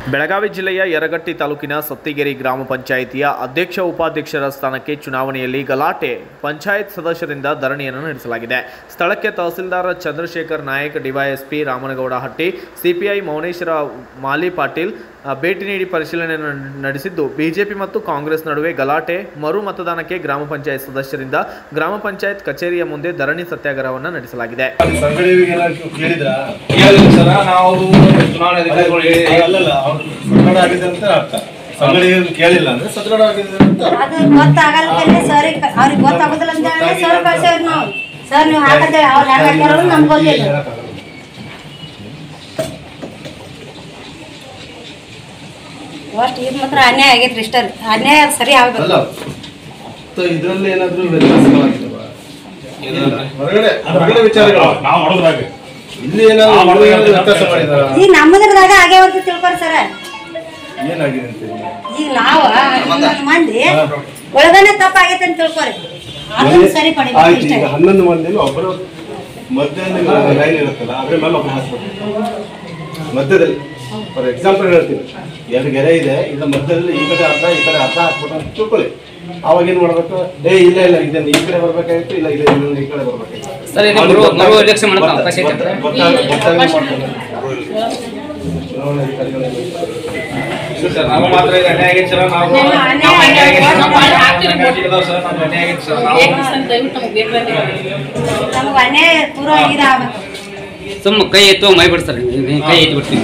ಬೆಳಗಾವಿ ಜಿಲ್ಲೆಯ ಯರಗಟ್ಟಿ ತಾಲೂಕಿನ ಸತ್ತಿಗೆರೆ ಗ್ರಾಮ ಪಂಚಾಯಿತಿಯ ಅಧ್ಯಕ್ಷ ಉಪಾಧ್ಯಕ್ಷರ ಸ್ಥಾನಕ್ಕೆ ಚುನಾವಣೆಯಲ್ಲಿ ಗಲಾಟೆ ಪಂಚಾಯತ್ ಸದಸ್ಯರಿಂದ ಧರಣಿಯನ್ನು ನಡೆಸಲಾಗಿದೆ ಸ್ಥಳಕ್ಕೆ ತಹಸೀಲ್ದಾರ್ ಚಂದ್ರಶೇಖರ್ ನಾಯಕ್ ಡಿವೈಎಸ್ಪಿ ರಾಮನಗೌಡ ಹಟ್ಟಿ ಸಿಪಿಐ ಮೌನೇಶ್ವರ ಮಾಲಿ ಪಾಟೀಲ್ ಆ, ಭೇಟಿ ನೀಡಿ ಪರಿಶೀಲನೆ ನ- ನಡೆಸಿದ್ದು ಬಿಜೆಪಿ ಮತ್ತು ಕಾಂಗ್ರೆಸ್ ನಡುವೆ ಗಲಾಟೆ ಮರು ಮತದಾನಕ್ಕೆ ಗ್ರಾಮ ಪಂಚಾಯತ್ ಸದಸ್ಯರಿಂದ ಗ್ರಾಮ ಪಂಚಾಯತ್ ಕಚೇರಿಯ ಮುಂದೆ ಧರಣಿ ಸತ್ಯಾಗ್ರಹವನ್ನು ನಡೆಸಲಾಗಿದೆ ಸಂಘಟನೆಗೆ ಏನಾದ್ರು ಕೇಳಿದ್ರಾ ಕೇಳಿದ್ವಿ ಸರ್ ನಾವು ಚುನಾವಣೆ ಅಧಿಕಾರಿಗಳು ಹೇಳಿ- ಅಲ್ಲಲ್ಲ ಅವ್ರು ಸದೃಢ ಆಗಿದೆ ಅಂತ ಅರ್ಥ ಸಂಘಟನೆಗೆ ಕೇಳಿಲ್ಲ ಅಂದ್ರೆ ಸದೃಢ ಆಗಿದೆ ಅಂತ ಅದು ಗೊತ್ತಾಗಲ್ಕಲ್ಲೇ ಸರ್ ಅವ್ರಿಗೆ ಗೊತ್ತಾಗೋದಿಲ್ಲ ಅಂತ ಹೇಳಿ ಸರ್ ಕಳ್ಸೇವ್ರಿ ನಾವು ಸರ್ ನೀವು ಹಾಕಂತೇಳಿ ಅವ್ರು ಹೆಂಗ್ ಹಾಕ್ಯಾರೋ ನಮ್ಗೆ ಗೊತ್ತಿಲ್ಲ ಅಷ್ಟು ಇದು ಮಾತ್ರ ಅನ್ಯಾಯ ಆಗೈತ್ರಿ ಇಷ್ಟ ಅನ್ಯಾಯ ಸರಿ ಆಗ್ಬೇಕು ಅಲ್ಲ ಸೊ ಇದ್ರಲ್ಲಿ ಏನಾದ್ರು ವ್ಯತ್ಯಾಸಗಳಾಗಿದ್ದಾವ ಹೊರಗಡೆ ಹೊರಗಡೆ ವಿಚಾರಗಳು ನಾವು ಮಾಡೋದ್ರಾಗ ಇಲ್ಲಿ ಏನಾದ್ರು ಇಲ್ಲಿ ಏನಾದ್ರು ವ್ಯತ್ಯಾಸ ಮಾಡಿದಾರ ಈಗ ನಮ್ಮದ್ರದಾಗ ಆಗ್ಯಾವ ಅಂತ ತಿಳ್ಕೊರಿ ಸರ ಏನಾಗಿದೆ ಅಂತ ಹೇಳಿ? ಈಗ ನಾವು ಹನ್ನೊಂದು ಮಂದಿ ಒಳಗನೆ ತಪ್ಪಾಗೈತೆ ಅಂತ ತಿಳ್ಕೊರಿ ಅದನ್ನ ಸರಿ ಪಡಿಬೇಕು ಆಯ್ತು ಇಷ್ಟೇ ಈಗ ಹನ್ನೊಂದು ಮಂದಿಲಿ ಒಬ್ಬರು ಮಧ್ಯದಲ್ಲಿ ಲೈನ್ ಇರುತ್ತಲ್ಲ ಅದ್ರ ಮೇಲೆ ಒಬ್ಬರು ಹಾಕ್ಬೇಕು ಮಧ್ಯದಲ್ಲಿ ಫಾರ್ ಎಕ್ಸಾಂಪಲ್ ಹೇಳ್ತೀನಿ ಎರಡು ಗೆರೆ ಇದೆ ಇಲ್ಲ ಮಧ್ಯದಲ್ಲಿ ಈ ಕಡೆ ಅರ್ಧ ಈ ಕಡೆ ಅರ್ಧ ಹಾಕ್ಬಿಟ್ಟು ಅಂತ ತಿಳ್ಕೊಳ್ಳಿ ಅವಾಗ ಏನ್ ಮಾಡ್ಬೇಕು ಏ ಇಲ್ಲ ಇಲ್ಲ ಇದನ್ನ ಈ ಕಡೆ ಬರ್ಬೇಕಾಗಿತ್ತು ಇಲ್ಲ ಇದೆ ಇನ್ನೊಂದು ಈ ಕಡೆ ಬರ್ಬೇಕಾಗಿತ್ತು ಸರ್, ಇದು ಮರು- ಮರು election ಮಾಡಕ್ಕೆ ಅವಕಾಶ ಐತೆ ಅಂದ್ರೆ? ಗೊತ್ತಾಗ- ಗೊತ್ತಾಗಲಿ ಮಾಡ್ತಾರೆ. ಚುನಾವಣಾ ಅಧಿಕಾರಿಗಳು ಇಲ್ಲ ಸರ್ ನಾವು ಮಾತ್ರ ಇದು ಅನ್ಯಾಯ ಆಗೈತೆ ಸರ್ ನಾವು ನೀವು ಅನ್ಯಾಯ ನಾವು ಅನ್ಯಾಯ ಆಗೈತೆ ಸರ್. ನಾವು ನಾವು ಹಾಕಿದ್ದೀವಿ ಸರ್, ನಮ್ಗೆ ಅನ್ಯಾಯ ಆಗೈತೆ ಸರ್ ನಾವು ನಮಗೆ ಅನ್ಯಾಯ ಪೂರ ಇದು ಆಗ್ಬೇಕು ಸುಮ್ಮ ಕೈ ಎತ್ತು ಮೈ ಬಿಡ್ತಾರೆ ಕೈ ಎತ್ತಿ ಬಿಡ್ತೀವಿ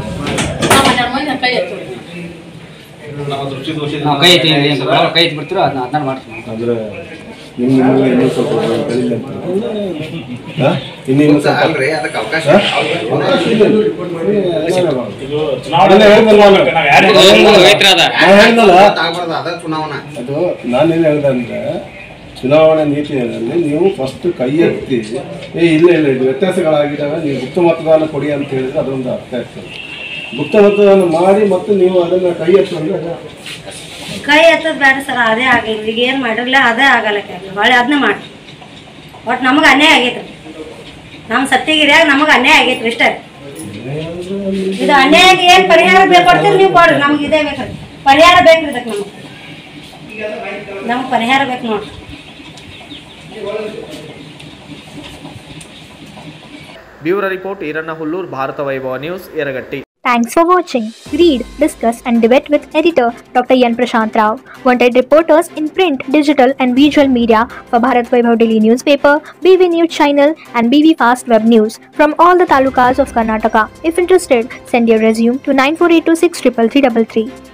ನಾವು ದೃಷ್ಟಿ ದೋಷಿ ನಾವು ಕೈ ಎತ್ತಿ ಯಾವಾಗ ಕೈ ಎತ್ತಿ ಬಿಡ್ತೀರೋ ಅದನ್ನ ಅದನ್ನ ಮಾಡ್ತೀವಿ ಅಂದ್ರೆ ನಿಮ್ ನಿಮ್ಗೆ ಇನ್ನೂ ಸ್ವಲ್ಪ ಬೆಳಿಲಿ ಅಂತ ಹಾ? ಇನ್ನು ಇನ್ನೂ ಸ್ವಲ್ಪ ಅಲ್ರಿ ಅದಕ್ಕೆ ಅವಕಾಶ ಹಾ? ಅವಕಾಶ ಇದೆ. ಇದು ಚುನಾವಣೆ ಹೇಳ್ದಲ್ಲ ನಾವು ನಾವು ಯಾರು ಒಂದು ರೈತರ ಅದ ನಾನು ಹೇಳ್ದಲ್ಲ ಆಗ್ಬಾರ್ದು ಅದ ಚುನಾವಣಾ ಅದು ನಾನೇನು ಹೇಳ್ದೆ ಅಂದ್ರೆ ಚುನಾವಣಾ ನೀತಿಯಲ್ಲಿ ನೀವು ಫಸ್ಟ್ ಕೈ ಎತ್ತಿ ಏ ಇಲ್ಲ ಇಲ್ಲ ಇದು ವ್ಯತ್ಯಾಸಗಳಾಗಿದ್ದಾವೆ ನೀವು ಗುಪ್ತ ಮತದಾನ ಕೊಡಿ ಅಂತ ಹೇಳಿದ್ರೆ ಅದೊಂದು ಅರ್ಥ ಆಗ್ತದೆ ಗುಪ್ತ ಮತದಾನ ಮಾಡಿ ಮತ್ತೆ ನೀವು ಅದನ್ನ ಕೈ ಎತ್ತು ಅಂದ್ರೆ ಅದು ಕೈ ಎತ್ತದ್ ಬೇಡ ಸರ್ ಅದೇ ಆಗಿಲ್ಲ ಈಗ ಏನು ಮಾಡಿರ್ಲಿಲ್ಲ ಅದೇ ಆಗಲ್ಲ ಹೊಳ್ಳಿ ಅದನ್ನ ಮಾಡಿ ಒಟ್ಟು ನಮಗೆ ಅನ್ಯಾಯ ಆಗೈತ್ರಿ ನಮ್ಮ ಸತ್ತಿಗಿರಿಯಾಗ ನಮಗೆ ಅನ್ಯಾಯ ಆಗೈತ್ರಿ ಇಷ್ಟೇ ಇದು ಅನ್ಯಾಯಕ್ಕೆ ಏನು ಪರಿಹಾರ ಬೇಕು ಕೊಡ್ತೀರಿ ನೀವು ಕೊಡ್ರಿ ನಮ್ಗೆ ಇದೇ ಬೇಕ್ರಿ ಪರಿಹಾರ ಬೇಕ್ರಿ ಇದಕ್ಕೆ ನಮಗೆ ನಮ್ಗೆ ಪರಿಹಾರ ಬೇಕು ನೋಡ್ರಿ bureau report Iranna Hullur Bharata Vaibhava news Yaragatti Thanks for watching. Read, discuss, and debate with editor Dr. Yan Prashant Rao. Wanted reporters in print, digital, and visual media for Bharat Vaibhav Daily newspaper, BV News channel, and BV Fast Web News from all the talukas of Karnataka. If interested, send your resume to 9482633333.